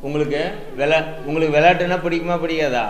உங்களுக்கு விளா உங்களுக்கு விளையாட்டுன்னா பிடிக்குமா பிடிக்காதா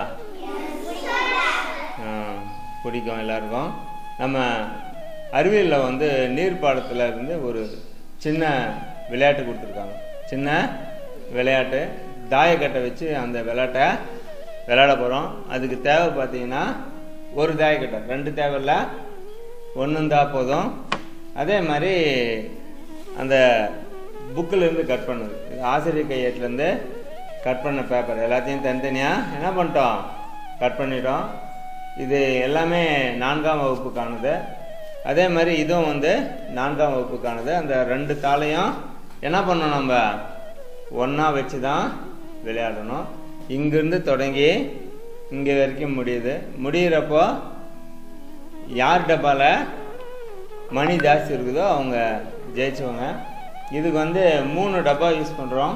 ஆ, பிடிக்கும் எல்லாருக்கும் நம்ம அறிவியலில் வந்து நீர் பாடத்தில் இருந்து ஒரு சின்ன விளையாட்டு கொடுத்துருக்காங்க சின்ன விளையாட்டு தாயக்கட்டை வச்சு அந்த விளையாட்டை விளையாட போகிறோம் அதுக்கு தேவை பார்த்தீங்கன்னா ஒரு தாயக்கட்டை ரெண்டு தேவையில்ல ஒன்று இருந்தால் போதும் அதே மாதிரி அந்த புக்கில் இருந்து கட் பண்ணது இது ஆசிரியர் கையேட்டிலேருந்து கட் பண்ண பேப்பர் எல்லாத்தையும் தனித்தனியாக என்ன பண்ணிட்டோம் கட் பண்ணிட்டோம் இது எல்லாமே நான்காம் வகுப்புக்கானது அதே மாதிரி இதுவும் வந்து நான்காம் வகுப்புக்கானது அந்த ரெண்டு தாளையும் என்ன பண்ணணும் நம்ம ஒன்றா வச்சு தான் விளையாடணும் இங்கிருந்து தொடங்கி இங்கே வரைக்கும் முடியுது முடிகிறப்போ யார் டப்பால மணி ஜாஸ்தி இருக்குதோ அவங்க ஜெயிச்சவங்க இதுக்கு வந்து மூணு டப்பா யூஸ் பண்ணுறோம்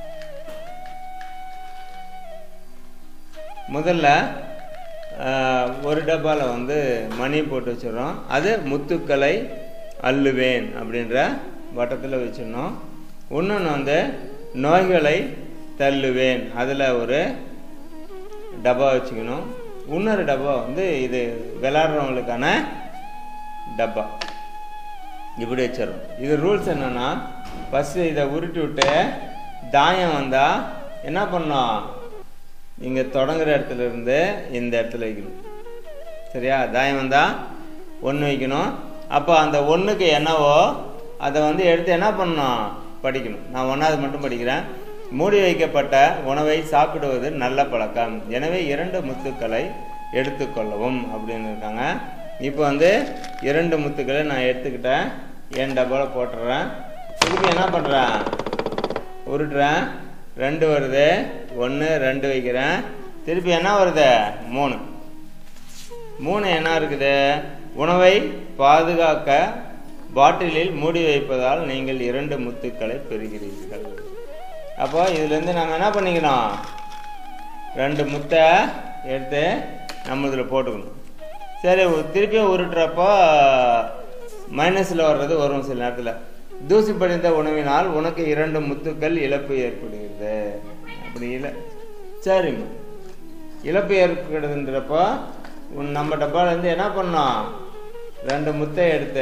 முதல்ல ஆஹ், ஒரு டப்பாவில் வந்து மணி போட்டு வச்சிடுறோம் அது முத்துக்களை அள்ளுவேன் அப்படின்ற வட்டத்தில் வச்சிடணும் இன்னொன்று வந்து நோய்களை தள்ளுவேன் அதில் ஒரு டப்பா வச்சுக்கணும் இன்னொரு டப்பா வந்து இது விளாட்றவங்களுக்கான டப்பா இப்படி வச்சிடறோம் இது ரூல்ஸ் என்னன்னா ஃபஸ்ட்டு இதை உருட்டி விட்டு தாயம் வந்தால் என்ன பண்ணோம் இங்கே தொடங்குற இடத்துல இருந்து இந்த இடத்துல வைக்கணும் சரியா தாயம் வந்தால் ஒன்று வைக்கணும் அப்போ அந்த ஒன்றுக்கு என்னவோ அதை வந்து எடுத்து என்ன பண்ணணும் படிக்கணும் நான் ஒன்றாவது மட்டும் படிக்கிறேன் மூடி வைக்கப்பட்ட உணவை சாப்பிடுவது நல்ல பழக்கம் எனவே இரண்டு முத்துக்களை எடுத்துக்கொள்ளவும் அப்படின்னு இருக்காங்க இப்போ வந்து இரண்டு முத்துக்களை நான் எடுத்துக்கிட்டேன் என் டப்பாவில் போட்டுடுறேன் திருப்பி என்ன பண்ணுறேன் உருட்டுறேன் ரெண்டு வருது ஒன்று ரெண்டு வைக்கிறேன் திருப்பி என்ன வருது மூணு மூணு என்ன இருக்குது உணவை பாதுகாக்க பாட்டிலில் மூடி வைப்பதால் நீங்கள் இரண்டு முத்துக்களை பெறுகிறீர்கள் அப்போ இதுலேருந்து நம்ம என்ன பண்ணிக்கணும் ரெண்டு முத்தை எடுத்து நம்ம இதில் போட்டுக்கணும் சரி உ- திருப்பியும் உருட்டுறப்போ மைனஸில் வர்றது வரும் சில நேரத்தில் தூசி படிந்த உணவினால் உனக்கு இரண்டு முத்துக்கள் இழப்பு ஏற்படுகிறது அப்படி இல்லை சரிம்மா இழப்பு ஏற்படுதுன்றப்போ உன் நம்ம டப்பாலேருந்து என்ன பண்ணோம் ரெண்டு முத்தை எடுத்து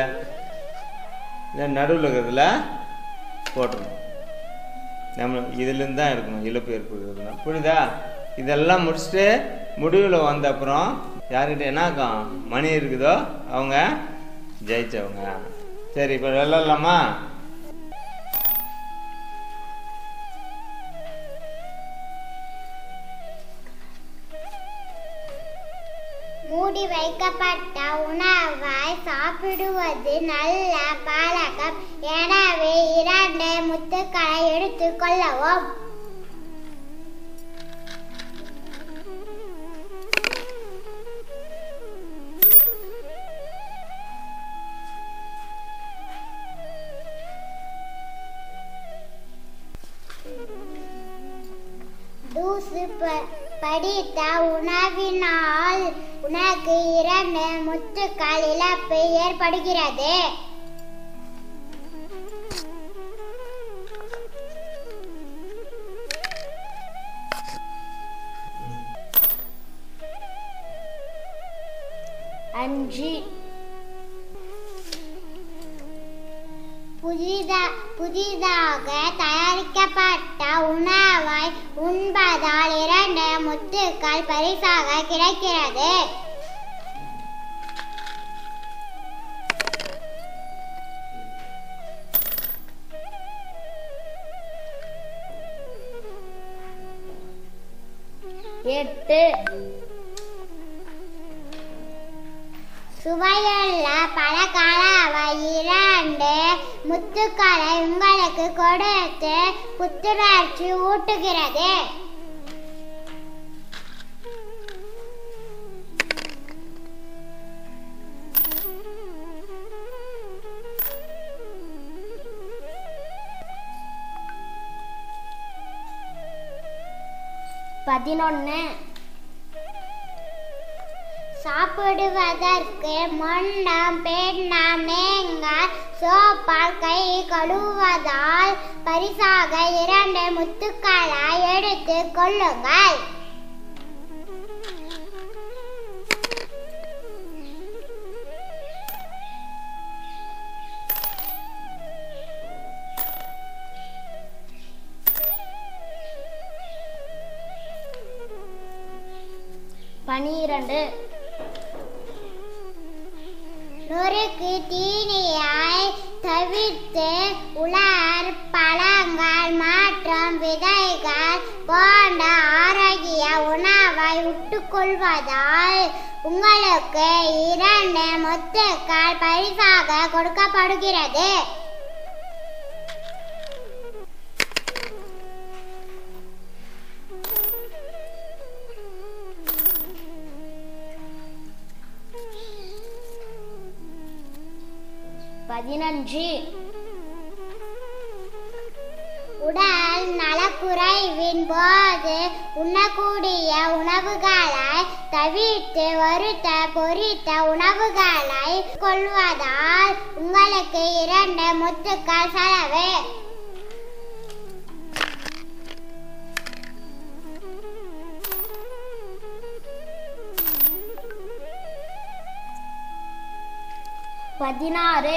இந்த நடுவில் இருக்கிறதுல போட்டுருணும் நம்ம இதுலேருந்து தான் எடுக்கணும் இழப்பு ஏற்படுறதுனா புரியுதா இதெல்லாம் முடிச்சுட்டு முடிவில் வந்த அப்புறம் யார்கிட்ட என்னாக்கும் மணி இருக்குதோ அவங்க ஜெயிச்சவங்க சரி இப்போ விளாட்லாமா மூடி வைக்கப்பட்ட உணவை சாப்பிடுவது நல்ல பழக்கம் எனவே இரண்டு முத்துக்களை எடுத்துக்கொள்ளவும் தூசு ப- படித்த உணவினால் உனக்கு இரண்டு முத்துக்கள் இழப்பு ஏற்படுகிறது அஞ்சு புதிதா புதிதாக தயாரிக்கப்பட்ட உணவை உண்பதால் இரண்டு முத்துக்கள் பரிசாக கிடைக்கிறது எட்டு சுவையுள்ள பல கலவை இரண்டு முத்துக்களை உங்களுக்கு கொடுத்து புத்துணர்ச்சி ஊட்டுகிறது பதினொன்று சாப்பிடுவதற்கு முன்னம் பெண்ணாம் நீங்கள் சோப்பால் கை கழுவுவதால் பரிசாக இரண்டு முத்துக்களை எடுத்து கொள்ளுங்கள் பனிரெண்டு நொறுக்கு தீனியை தவிர்த்து உலர் பழங்கள் மற்றும் விதைகள் போன்ற ஆரோக்கிய உணவை உட்கொள்வதால் உங்களுக்கு இரண்டு முத்துக்கள் பரிசாக கொடுக்கப்படுகிறது பதினஞ்சு உடல் நலக்குறைவின் போது உண்ணக்கூடிய உணவுகளை தவிர்த்து வறுத்த பொரித்த உணவுகளை கொள்வதால் உங்களுக்கு இரண்டு முத்துக்கள் செலவு பதினாறு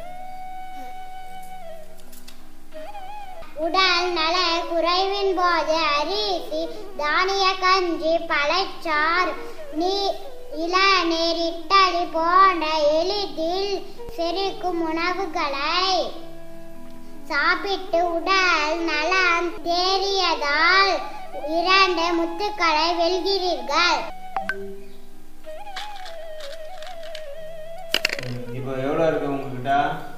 உடல் நல குறைவின் போது அரிசி தானிய கஞ்சி பழச்சார் நீ இளநீர் இட்டலி போன்ற எளிதில் செரிக்கும் உணவுகளை சாப்பிட்டு உடல் நலம் தேறியதால் இரண்டு முத்துக்களை வெல்கிறீர்கள் இப்போ எவ்வளோ இருக்கு உங்ககிட்ட